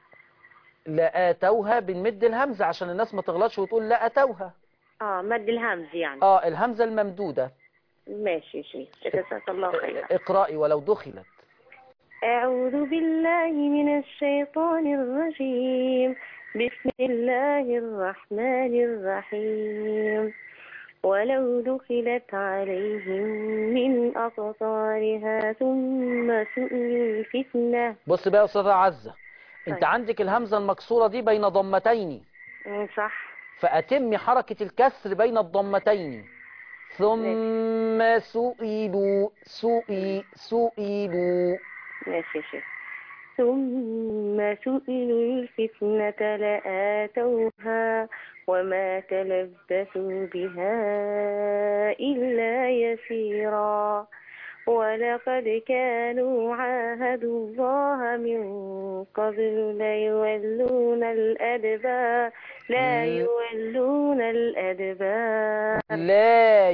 لآتوها بنمد الهمزة عشان الناس ما تغلطش وتقول لأتوها اه مد الهمز يعني اه الهمزة الممدودة ماشي يا شيخ جزاك الله خيرا اقرأي ولو دخلت أعوذ بالله من الشيطان الرجيم بسم الله الرحمن الرحيم ولو دخلت عليهم من أقطارها ثم سئلوا الفتنة بص بقى يا أستاذة عزة انت طيب. عندك الهمزة المكسورة دي بين ضمتين مم، صح فأتم حركة الكسر بين الضمتين ثم سئلوا سئي سئلوا ماشي يا شيخ ثم سئلوا الفتنة لآتوها وما تلبثوا بها إلا يسيرا ولقد كانوا عاهدوا الله من قبل لا يولون الأدبار لا يولون الأدبار لا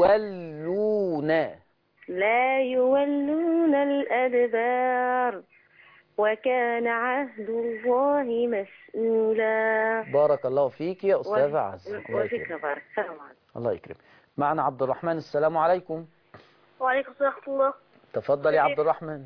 يولون لا يولون الأدبار وكان عهد الله مسؤولا بارك الله فيك يا أستاذة عزة الله وفيك يكرمك بارك السلام عليكم الله يكرمك معنا عبد الرحمن السلام عليكم وعليكم السلام ورحمة الله تفضل يا عبد الرحمن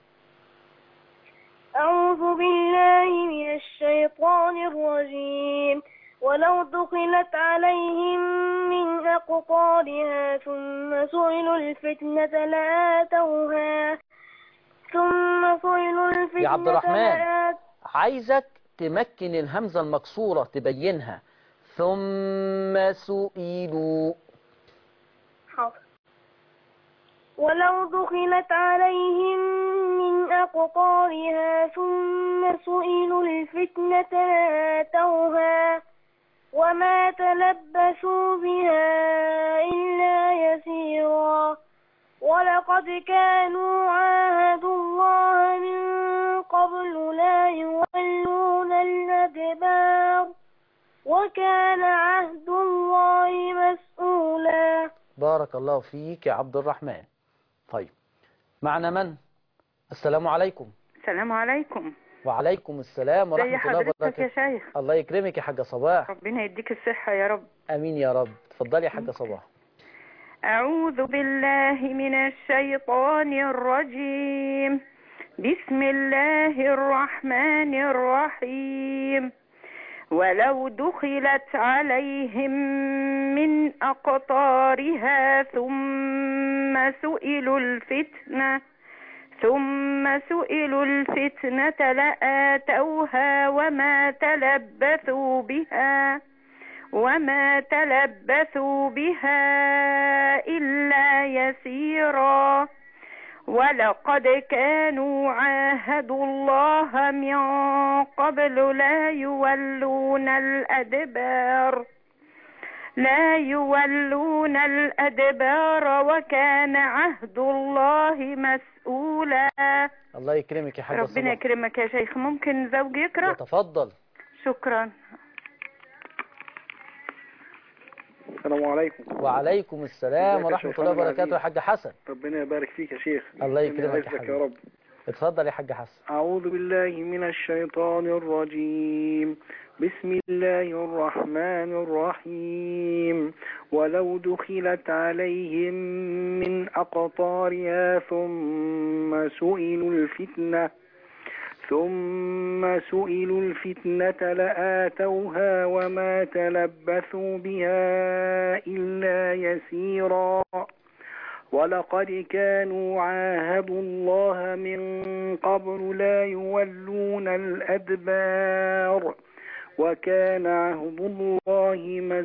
أعوذ بالله من الشيطان الرجيم ولو دخلت عليهم من أقطارها ثم سئلوا الفتنة لآتوها ثم سئلوا الفتنة يا عبد الرحمن. لآت- عايزك تمكن الهمزة المكسورة تبينها ثم سئلوا حاضر ولو دخلت عليهم من أقطارها ثم سئلوا الفتنة لآتوها وما تلبسوا بها إلا يسيرا ولقد كانوا عاهدوا الله من قبل لا يولون الأدبار وكان عهد الله مسؤولا بارك الله فيك يا عبد الرحمن طيب معنا من السلام عليكم السلام عليكم وعليكم السلام زي ورحمة الله حضرتك يا وبركاته شيخ الله يكرمك يا حاجة صباح ربنا يديك الصحة يا رب امين يا رب اتفضلي يا حاجة صباح أعوذ بالله من الشيطان الرجيم بسم الله الرحمن الرحيم ولو دخلت عليهم من أقطارها ثم سئلوا الفتنة ثم سئلوا الفتنة لآتوها وما تلبثوا بها وما تلبثوا بها إلا يسيرا ولقد كانوا عاهدوا الله من قبل لا يولون الأدبار لا يولون الأدبار وكان عهد الله مسؤولا الله يكرمك يا حاجة ربنا صباح يكرمك يا شيخ ممكن زوجي يقرأ تفضل شكرا السلام عليكم وعليكم السلام ازيك يا ورحمة شيخ الله محمد وبركاته يا عزيز؟ حاج حسن ربنا يبارك فيك يا شيخ الله ربنا يكرمك يا يعزك يا حبيبي رب اتفضل يا حاج حسن أعوذ بالله من الشيطان الرجيم بسم الله الرحمن الرحيم ولو دخلت عليهم من أقطارها ثم سئلوا الفتنة ثم سئلوا الفتنة لآتوها وما تلبثوا بها إلا يسيرا ولقد كانوا عاهدوا الله من قبل لا يولون الأدبار وكان عهد الله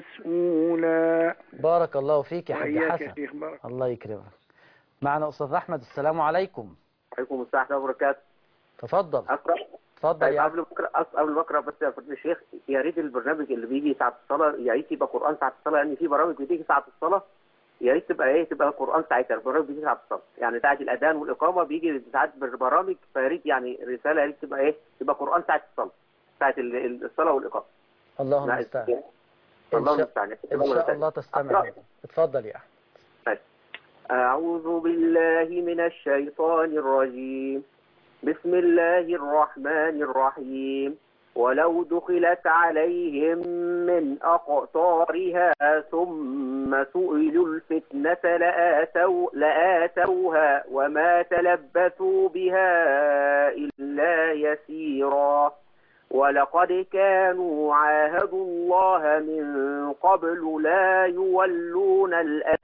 مسؤولا بارك الله فيك يا حاج وإياك يا حسن شيخ بارك الله يكرمك معنا أستاذ أحمد السلام عليكم عليكم السلام ورحمة الله وبركاته تفضل أقرأ اتفضل طيب يا قبل ما أقرأ أص- قبل ما أقرأ بس يا فضيلة الشيخ يا ريت البرنامج اللي بيجي ساعة الصلاة يا ريت يبقى قرآن ساعة الصلاة لأن في برامج بتيجي ساعة الصلاة يا ريت تبقى إيه تبقى قرآن ساعتها البرامج بيجي ساعة الصلاة يعني ساعة الأذان والإقامة بيجي ساعات برامج فيا ريت يعني رسالة يا ريت تبقى إيه تبقى قرآن ساعة الصلاة ساعة ال- ال- الصلاة والإقامة اللهم لا، المستعان الله إن شاء- المستعان إن شاء الله تستمع اتفضل يا أحمد أعوذ بالله من الشيطان الرجيم بسم الله الرحمن الرحيم ولو دخلت عليهم من أقطارها ثم سئلوا الفتنة لآتوا لآتوها وما تلبثوا بها إلا يسيرا ولقد كانوا عاهدوا الله من قبل لا يولون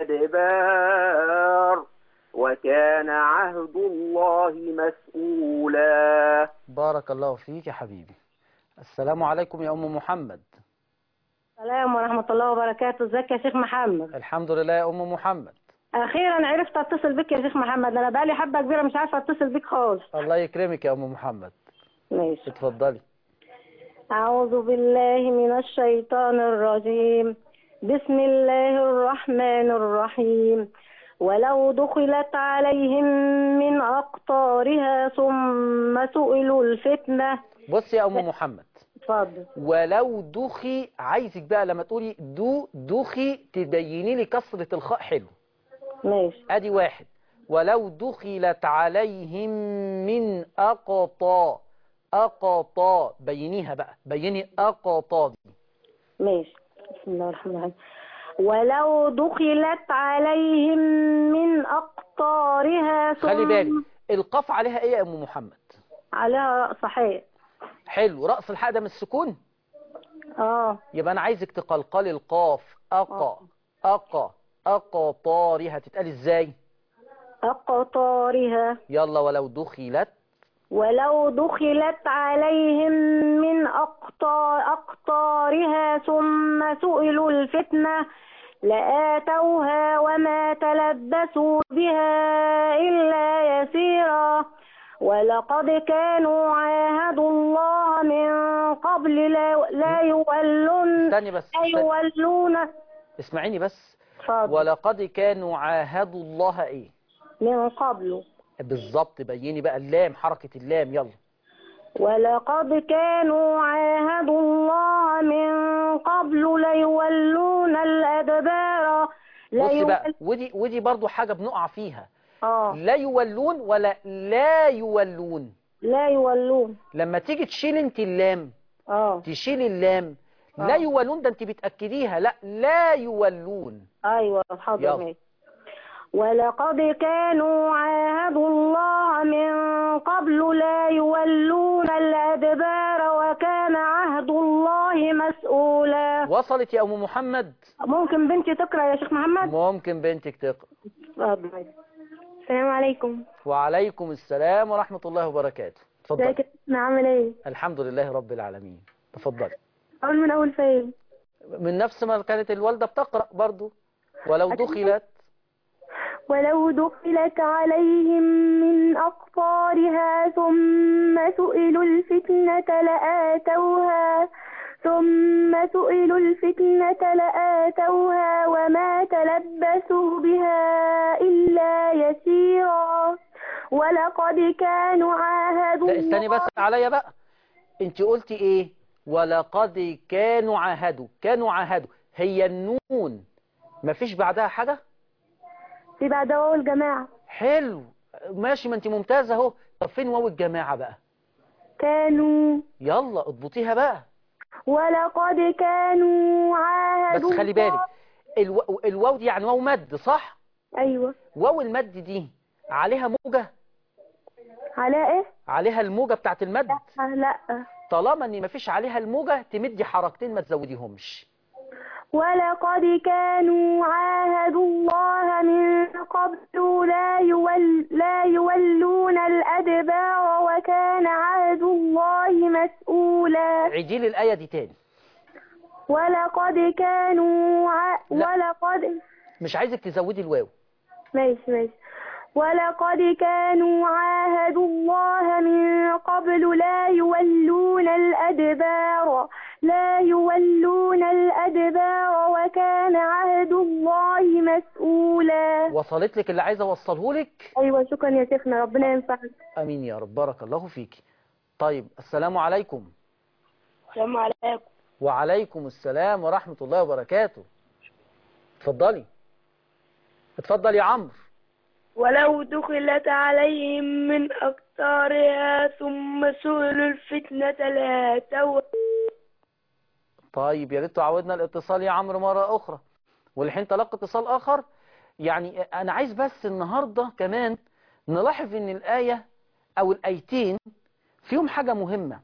الأدبار وكان عهد الله مسؤولا بارك الله فيك يا حبيبي السلام عليكم يا أم محمد السلام ورحمة الله وبركاته ازيك يا شيخ محمد الحمد لله يا أم محمد أخيرا عرفت أتصل بك يا شيخ محمد أنا بقالي حبة كبيرة مش عارفة أتصل بك خالص الله يكرمك يا أم محمد ماشي اتفضلي أعوذ بالله من الشيطان الرجيم بسم الله الرحمن الرحيم ولو دخلت عليهم من أقطارها ثم سئلوا الفتنة بص يا أم محمد اتفضل ولو دخي عايزك بقى لما تقولي دو دخي تبيني لي كسرة الخاء حلو ماشي ادي واحد ولو دخلت عليهم من أقطا أقطا بينيها بقى بيني أقطا دي ماشي بسم الله الرحمن الرحيم ولو دخلت عليهم من أقطارها ثم خلي بالك القاف عليها ايه يا ام محمد عليها رأس حاء حلو رأس الحاء ده من السكون اه يبقى انا عايزك تقلقلي القاف أقا أقا أقا طارها تتقال ازاي أقطارها يلا ولو دخلت ولو دخلت عليهم من أقطار أقطارها ثم سئلوا الفتنة لآتوها وما تلبسوا بها إلا يسيرا ولقد كانوا عاهدوا الله من قبل لا, لا يولون استني بس لا استني. يولون اسمعيني بس اتفضل. ولقد كانوا عاهدوا الله ايه من قبل بالظبط بيني بقى اللام حركة اللام يلا ولقد كانوا عاهدوا الله من قبل ليولون الأدبار بصي بقى ليول- ودي ودي برضو حاجة بنقع فيها اه لا يولون ولا لا يولون لا يولون لما تيجي تشيل انت اللام اه تشيل اللام لا آه. يولون ده انت بتأكديها لا لا يولون ايوه حاضر يلا. ماشي ولقد كانوا عاهدوا الله من قبل لا يولون الأدبار وكان عهد الله وصلت يا ام محمد ممكن بنتي تقرا يا شيخ محمد ممكن بنتك تقرا السلام عليكم وعليكم السلام ورحمة الله وبركاته اتفضل ازيك يا شيخنا عامل ايه الحمد لله رب العالمين تفضل اول من اول فين من نفس ما كانت الوالدة بتقرأ برضو ولو دخلت ولو دخلت عليهم من أقطارها ثم سئلوا الفتنة لآتوها ثم سئلوا الفتنة لآتوها وما تلبسوا بها إلا يسيرا ولقد كانوا عاهدوا لا استني بس عليا بقى انت قلتي ايه ولقد كانوا عاهدوا كانوا عاهدوا هي النون مفيش بعدها حاجة في بعد واو الجماعة حلو ماشي ما انت ممتازة اهو طب فين واو الجماعة بقى كانوا يلا اضبطيها بقى ولقد كانوا بس عاهدوا خلي بالك الو... الواو دي يعني واو مد صح ايوه واو المد دي عليها موجة على ايه عليها الموجة بتاعت المد لا طالما ان مفيش عليها الموجة تمدي حركتين ما تزوديهمش ولقد كانوا عاهدوا الله من قبل لا, يول لا يولون الأدبار وكان عهد الله مسؤولا عيدي لي الآية دي تاني ولقد كانوا ع... لا. ولقد مش عايزك تزودي الواو ماشي ماشي ولقد كانوا عاهدوا الله من قبل لا يولون الأدبار لا يولون الأدبار وكان عهد الله مسؤولا وصلت لك اللي عايزة اوصله لك أيوة شكرا يا شيخنا ربنا ينفعك امين يا رب بارك الله فيك طيب السلام عليكم السلام عليكم وعليكم السلام ورحمة الله وبركاته اتفضلي اتفضل يا عمرو ولو دخلت عليهم من أقطارها ثم سئلوا الفتنة لآتوها طيب يا ريت تعودنا الاتصال يا عمرو مرة أخرى والحين تلقى اتصال آخر يعني أنا عايز بس النهاردة كمان نلاحظ إن الآية أو الآيتين فيهم حاجة مهمة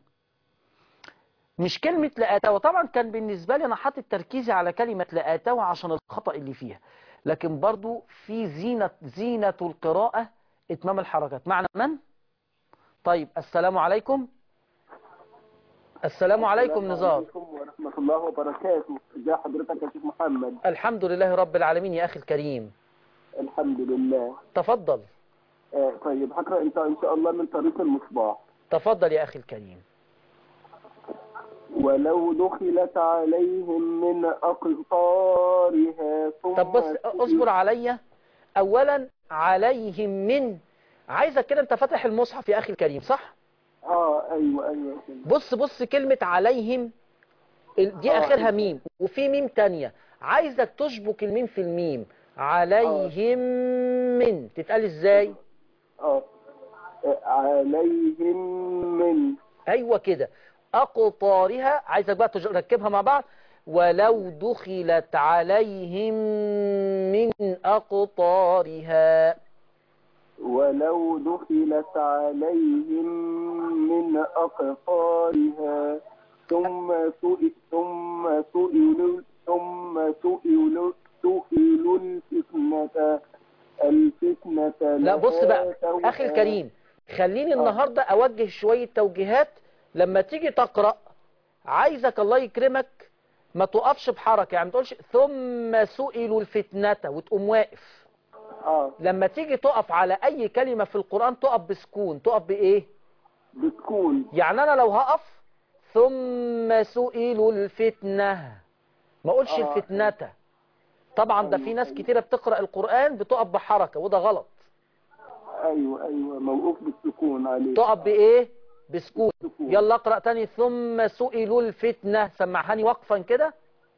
مش كلمة لآتوا طبعا كان بالنسبة لي أنا حاطط تركيزي على كلمة لآتوا عشان الخطأ اللي فيها لكن برضو في زينة زينة القراءة إتمام الحركات معنى من؟ طيب السلام عليكم السلام عليكم نزار عليكم ورحمة الله وبركاته ازي حضرتك يا شيخ محمد الحمد لله رب العالمين يا أخي الكريم الحمد لله تفضل آه طيب هقرأ انت ان شاء الله من طريق المصباح تفضل يا أخي الكريم ولو دخلت عليهم من أقطارها ثم طب بص اصبر عليا أولا عليهم من عايزك كده أنت فاتح المصحف يا أخي الكريم صح؟ اه ايوه ايوه كده. بص بص كلمة عليهم ال- دي آه. آخرها ميم وفي ميم تانية عايزك تشبك الميم في الميم عليهم من تتقال ازاي اه آه، عليهم من ايوه كده اقطارها عايزك بقى تج- تركبها مع بعض ولو دخلت عليهم من اقطارها ولو دخلت عليهم من أقطارها ثم سئل ثم سئلوا ثم سئلوا سئلوا الفتنة الفتنة لا بص بقى لآتوها. اخي الكريم خليني النهاردة اوجه شوية توجيهات لما تيجي تقرأ عايزك الله يكرمك ما تقفش بحركة يعني ما تقولش ثم سئلوا الفتنة وتقوم واقف اه لما تيجي تقف على اي كلمة في القرآن تقف بسكون تقف بايه بتكون يعني انا لو هقف ثم سئلوا الفتنة ما اقولش آه. الفتنة طبعا ده في ناس كتيرة بتقرأ القرآن بتقف بحركة وده غلط ايوه ايوه موقوف بالسكون عليه تقف بايه بسكون يلا اقرأ تاني ثم سئلوا الفتنة سمعهاني وقفا كده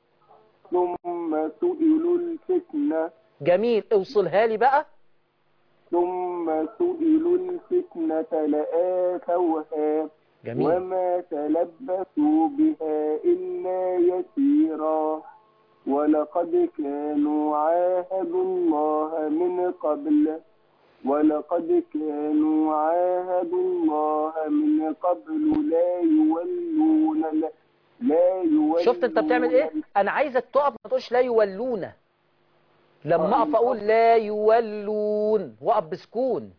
ثم سئلوا الفتنة جميل اوصلها لي بقى ثم سئلوا الفتنة لآتوها جميل وما تلبثوا بها إلا يسيرا ولقد كانوا عاهدوا الله من قبل ولقد كانوا عاهدوا الله من قبل لا يولون ال- لا يولون شفت انت بتعمل ايه انا عايزك تقف ما تقولش لا يولون لما اقف اقول لا يولون وقف بسكون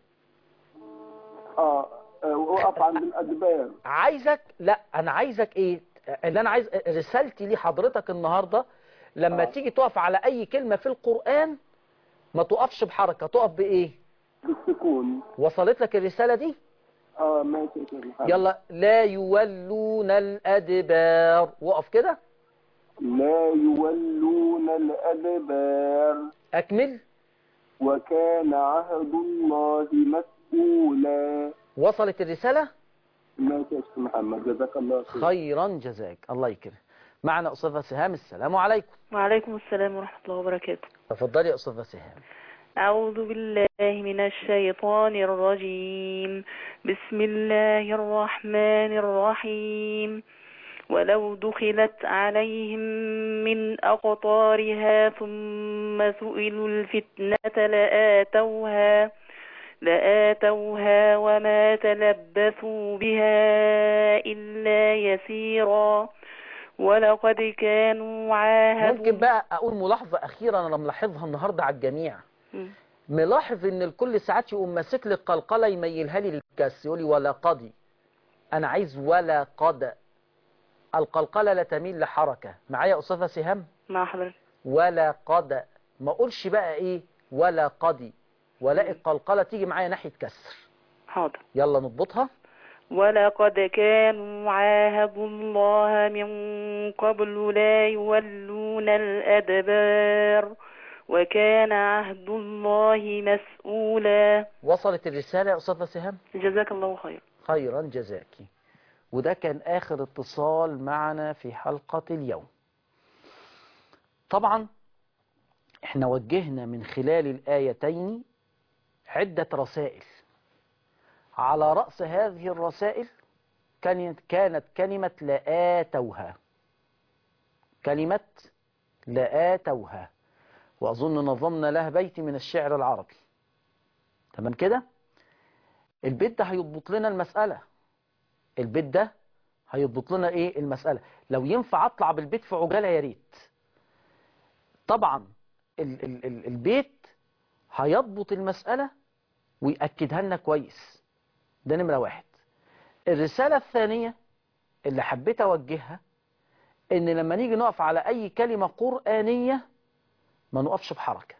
اه آه، وقف عند الادبار عايزك لا انا عايزك ايه اللي انا عايز رسالتي لحضرتك النهارده لما تيجي تقف على اي كلمه في القران ما تقفش بحركه تقف بايه بالسكون وصلت لك الرساله دي اه ماشي يا شيخ محمد. يلا لا يولون الادبار وقف كده لا يولون الادبار اكمل وكان عهد الله مسؤولا وصلت الرساله ماشي يا شيخ محمد جزاك الله خير خيرا جزاك الله يكرم معنا استاذه سهام السلام عليكم وعليكم السلام ورحمة الله وبركاته تفضلي يا استاذه سهام أعوذ بالله من الشيطان الرجيم بسم الله الرحمن الرحيم ولو دخلت عليهم من أقطارها ثم سئلوا الفتنة لآتوها لآتوها وما تلبثوا بها إلا يسيرا ولقد كانوا عاهدوا ممكن بقى اقول ملاحظه اخيره انا ملاحظها النهارده على الجميع مم. ملاحظ ان الكل ساعات يقوم ماسك لي القلقله يميلها لي للكاس يقول لي ولا قدي انا عايز ولا قد القلقله لا تميل لحركه معايا يا استاذه سهام مع حضرتك ولا قد ما اقولش بقى ايه ولا قدي ولا القلقله تيجي معايا ناحيه كسر حاضر يلا نضبطها ولقد كانوا عاهدوا الله من قبل لا يولون الأدبار وكان عهد الله مسؤولا وصلت الرساله يا استاذه سهام جزاك الله خير خيرا جزاكي وده كان آخر اتصال معنا في حلقة اليوم طبعا احنا وجهنا من خلال الآيتين عدة رسائل على رأس هذه الرسائل كانت كانت كلمة لآتوها كلمة لآتوها وأظن نظمنا لها بيت من الشعر العربي تمام كده البيت ده هيضبط لنا المسألة البيت ده هيضبط لنا ايه المسألة لو ينفع اطلع بالبيت في عجالة يا ريت طبعا ال ال ال البيت هيضبط المسألة ويأكدها لنا كويس ده نمرة واحد الرسالة الثانية اللي حبيت أوجهها إن لما نيجي نقف على أي كلمة قرآنية ما نقفش بحركة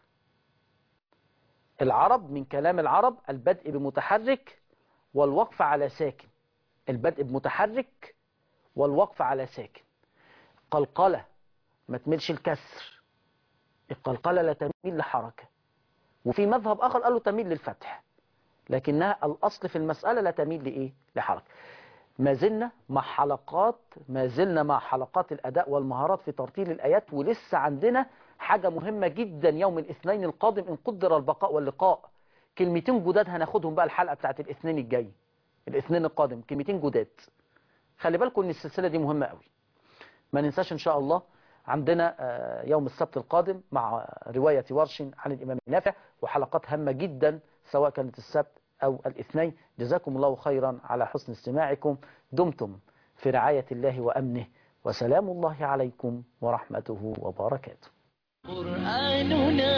العرب من كلام العرب البدء بمتحرك والوقف على ساكن البدء بمتحرك والوقف على ساكن قلقلة ما تميلش الكسر القلقلة لا تميل لحركة وفي مذهب آخر قالوا تميل للفتح لكنها الأصل في المسألة لا تميل لإيه لحركة ما زلنا مع حلقات ما زلنا مع حلقات الأداء والمهارات في ترتيل الآيات ولسه عندنا حاجة مهمة جدا يوم الاثنين القادم إن قدر البقاء واللقاء كلمتين جداد هناخدهم بقى الحلقة بتاعت الاثنين الجاي الاثنين القادم كلمتين جداد خلي بالكم ان السلسلة دي مهمة قوي ما ننساش ان شاء الله عندنا آه، يوم السبت القادم مع رواية ورش عن الإمام نافع وحلقات هامة جدا سواء كانت السبت أو الاثنين جزاكم الله خيرا على حسن استماعكم دمتم في رعاية الله وأمنه وسلام الله عليكم ورحمته وبركاته قرآننا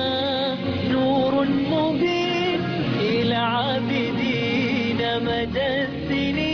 نور مبين إلى عابدين مدى السنين